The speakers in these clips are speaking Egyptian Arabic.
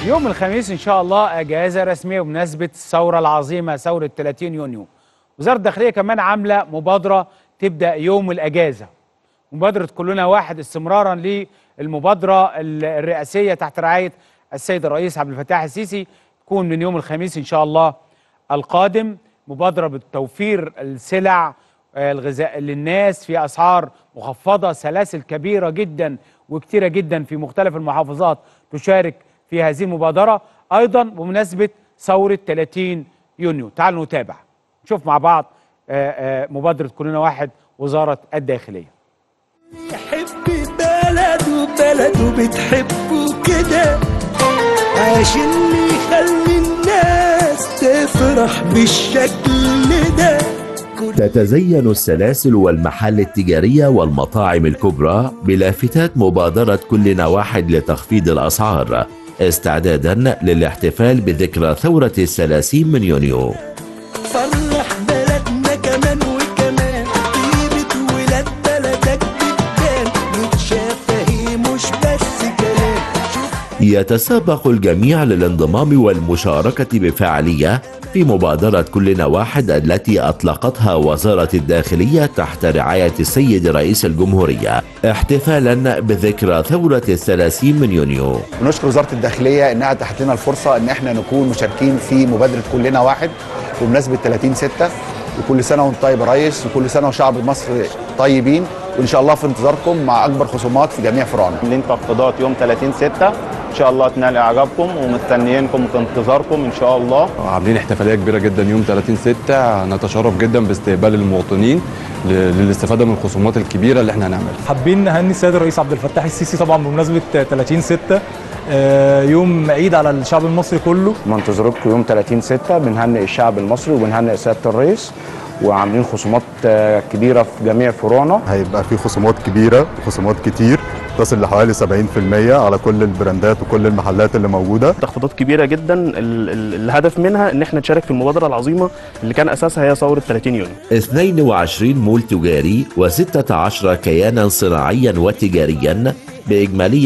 يوم الخميس ان شاء الله اجازه رسميه بمناسبه الثوره العظيمه ثوره 30 يونيو وزاره الداخليه كمان عامله مبادره تبدا يوم الاجازه مبادره كلنا واحد استمرارا للمبادره ال- الرئاسيه تحت رعايه السيد الرئيس عبد الفتاح السيسي تكون من يوم الخميس ان شاء الله القادم مبادره بتوفير السلع آه، الغذاء للناس في اسعار مخفضه سلاسل كبيره جدا وكتيره جدا في مختلف المحافظات تشارك في هذه المبادره ايضا بمناسبه ثوره 30 يونيو تعالوا نتابع نشوف مع بعض آه، آه، مبادره كلنا واحد وزاره الداخليه يحب بلده بلده بتحبه كده عشان يخلي الناس تفرح بالشكل ده كل تتزين السلاسل والمحال التجارية والمطاعم الكبرى بلافتات مبادرة كلنا واحد لتخفيض الأسعار استعدادا للاحتفال بذكرى ثورة الثلاثين من يونيو فرح بلدنا كمان وكمان طيبة ولاد بلدك بتبان متشافة هي مش بس كلام شوف يتسابق الجميع للانضمام والمشاركة بفعالية في مبادرة كلنا واحد التي أطلقتها وزارة الداخلية تحت رعاية السيد رئيس الجمهورية احتفالا بذكرى ثورة الثلاثين من يونيو ونشكر وزاره الداخليه انها اتاحت لنا الفرصه ان احنا نكون مشاركين في مبادره كلنا واحد بمناسبه 30 6 وكل سنه وانت طيب يا ريس وكل سنه وشعب مصر طيبين وان شاء الله في انتظاركم مع اكبر خصومات في جميع فروعنا عاملين تخفيضات يوم 30 6 ان شاء الله تنال اعجابكم ومستنيينكم في انتظاركم ان شاء الله عاملين احتفاليه كبيره جدا يوم 30 6 نتشرف جدا باستقبال المواطنين ل- للاستفاده من الخصومات الكبيره اللي احنا هنعملها حابين نهني السيد الرئيس عبد الفتاح السيسي طبعا بمناسبه 30 6 يوم عيد على الشعب المصري كله منتظركم يوم 30 6 بنهنئ الشعب المصري وبنهنئ سياده الرئيس وعاملين خصومات آه، كبيره في جميع فروعنا هيبقى في خصومات كبيره وخصومات كتير تصل لحوالي 70% على كل البراندات وكل المحلات اللي موجوده تخفيضات كبيره جدا ال- ال- الهدف منها ان احنا نشارك في المبادره العظيمه اللي كان اساسها هي ثوره 30 يونيو 22 مول تجاري و16 كيانا صناعيا وتجاريا بإجمالي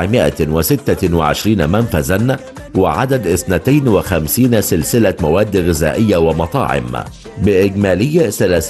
426 منفذا وعدد 52 سلسلة مواد غذائية ومطاعم بإجمالي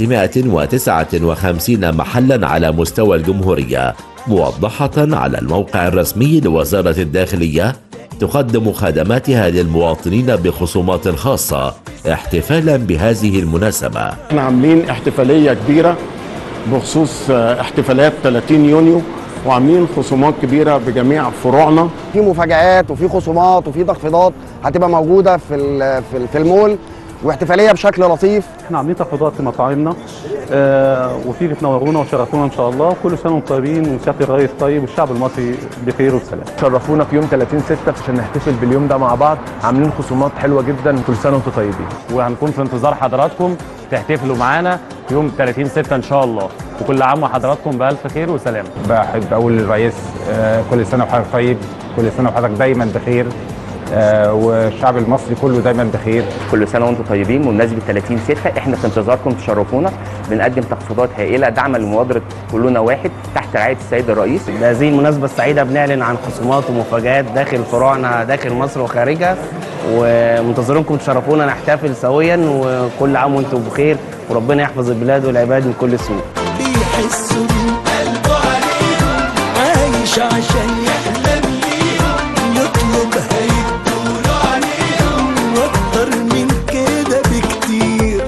359 محلا على مستوى الجمهورية موضحة على الموقع الرسمي لوزارة الداخلية تقدم خدماتها للمواطنين بخصومات خاصة احتفالا بهذه المناسبة احنا عاملين احتفاليه كبيره بخصوص آه، احتفالات 30 يونيو وعاملين خصومات كبيره بجميع فروعنا في مفاجآت وفي خصومات وفي تخفيضات هتبقى موجوده في ال- في ال- في المول واحتفاليه بشكل لطيف احنا عاملين تخفيضات في مطاعمنا آه وفي بتنورونا وشرفونا ان شاء الله كل سنه وانتم طيبين وسياده الرئيس طيب والشعب المصري بخير وبسلام شرفونا في يوم 30 6 عشان نحتفل باليوم ده مع بعض عاملين خصومات حلوه جدا كل سنه وانتم طيبين وهنكون في انتظار حضراتكم تحتفلوا معانا يوم 30 6 ان شاء الله وكل عام وحضراتكم بالف خير وسلام بحب اقول للرئيس آه، كل سنه وحضرتك طيب كل سنه وحضرتك دايما بخير آه، والشعب المصري كله دايما بخير كل سنه وانتم طيبين بمناسبه 30 6 احنا في انتظاركم تشرفونا بنقدم تخفيضات هائله دعما لمبادره كلنا واحد تحت رعايه السيد الرئيس بهذه المناسبه السعيده بنعلن عن خصومات ومفاجآت داخل فروعنا داخل مصر وخارجها ومنتظرينكم تشرفونا نحتفل سويا وكل عام وانتم بخير وربنا يحفظ البلاد والعباد من كل سوء بيحسوا من قلبه عليهم عايش عشان يحلم ليهم يطلب هيدوله عليهم واكتر من كده بكتير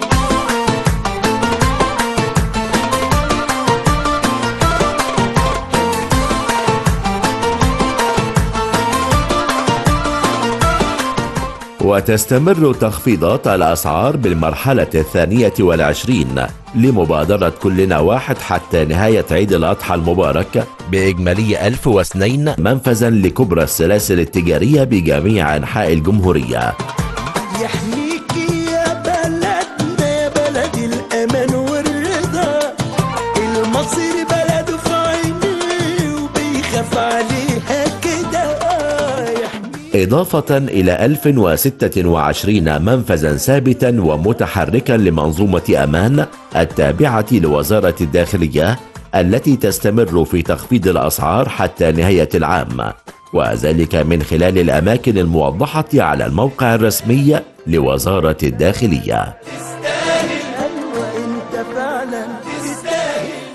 وتستمر تخفيضات الأسعار بالمرحلة الثانية والعشرين لمبادرة كلنا واحد حتى نهاية عيد الأضحى المبارك بإجمالي 1002 منفذا لكبرى السلاسل التجارية بجميع أنحاء الجمهورية يحميك يا بلدنا يا بلد الأمان والرضا المصري بلده في عينيه وبيخاف عليها كده آه يحميك إضافة إلى 1026 منفذا ثابتا ومتحركا لمنظومة أمان التابعة لوزارة الداخلية التي تستمر في تخفيض الأسعار حتى نهاية العام وذلك من خلال الأماكن الموضحة على الموقع الرسمي لوزارة الداخلية أيوة أنت فعلا تستاهل